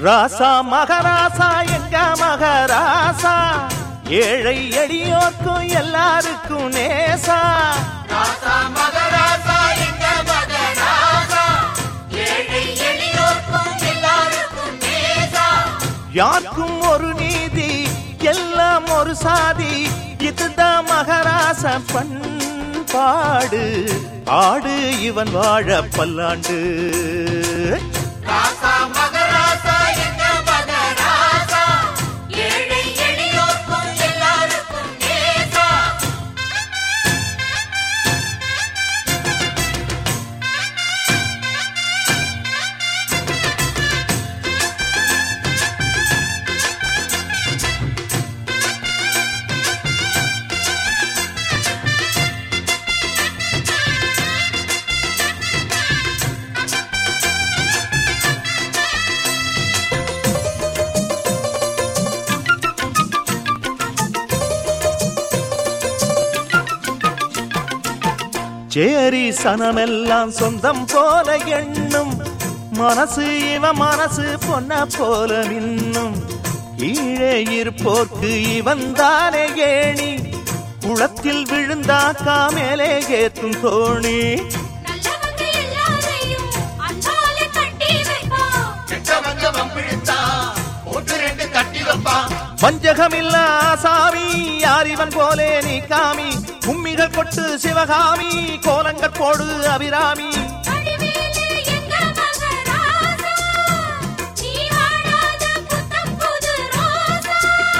ராசா மகராசா எங்க மகராசா ஏழை எளியோர்க்கும் எல்லாருக்கும் நேசா ராசா மகராசா எங்க மகராசா ஏழை எளியோர்க்கும் எல்லாருக்கும் நேசா யாருக்கும் ஒரு நீதி எல்லாம் ஒரு சாதி இதுதான் மகராச பண்பாடு ஆடு இவன் வாழ பல்லாண்டு ராசா மகராசா எங்க மகராசா ஏழை எளியோர்க்கும் எல்லாருக்கும் நேசா சேரி சனமெல்லாம் சொந்தம் போல எண்ணும் மனசு இவன் மனசு பொன்ன போல மின்னும் கீழே இருப்போர்க்கு இவன் தானே ஏணி குளத்தில் விழுந்தாக்கா மேலே ஏத்தும் தோணி நல்லவங்க எல்லாரையும் அன்பாலே கட்டி வைப்போம் கெட்டவங்க வம்பிழுத்தா போட்டு ரெண்டு தட்டி வைப்பான் வஞ்சகமில்ல சாமி யார் இவன் போலே நீ காமி கும்மிகள் கொட்டு சிவகாமி கோலங்கள் போடு அபிராமி வடிவேலு எங்க மகராசா நீ வாடாத புத்தம் புது ரோசா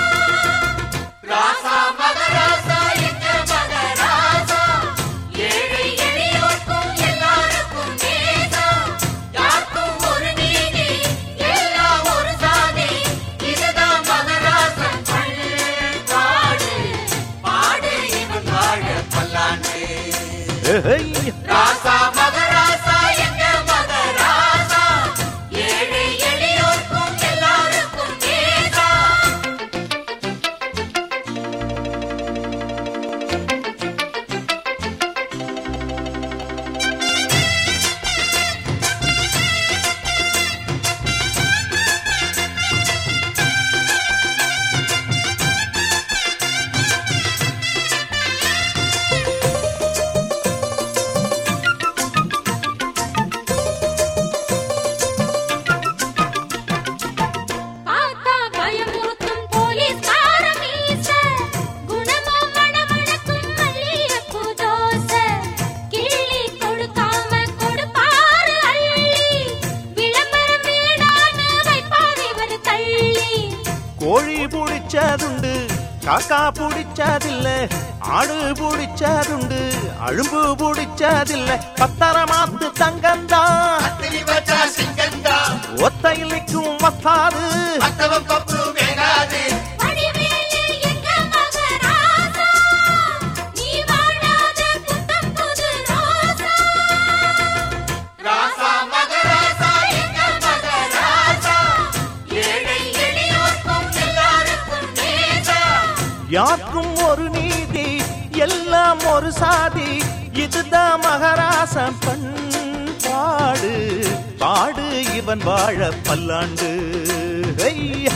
ராசா மகராசா எங்க மகராசா ஏழை எளியோர்க்கும் எல்லாருக்கும் நேசா யாருக்கும் ஒரு நீதி எல்லாம் ஒரு சாதி இதுதான் மகராசன் பண்பாடு பாடு இவன் வாழ பல்லாண்டு ஏய், ராசா மகராசா எங்க மகராசா ஏழை எளியோர்க்கும் எல்லாருக்கும் நேசா பார்த்தா பயமுறுத்தும் போலீஸ்கார மீச குணமோ மணமணக்கும் மல்லிகைப்பூ தோசை கிள்ளி கொடுக்காம கொடுப்பாரு அள்ளி விளம்பரம் வேணான்னு வைப்பார் இவர் தள்ளி கோழி புடிச்சதுண்டு காக்கா புடிச்சதில்ல ஆடு புடிச்சதுண்டு அழும்பு புடிச்சதில்ல பத்தரமாத்து தங்கந்தான் அத்திரி வச்சா சிங்கந்தா ஒத்தையில் நிற்கும் வத்தாது அத்தவம் பப்பு வேகாது வடிவேலு எங்க மகராசா நீ வாடாத புத்தம் புது ரோசா ராசா மகராசா எங்க மகராசா ஏழை எளியோர்க்கும் எல்லாருக்கும் நேசா யாருக்கும் ஒரு நீதி எல்லாம் ஒரு சாதி இதுதான் மகராசன் பண்பாடு பாடு இவன் வாழ பல்லாண்டு ஐயா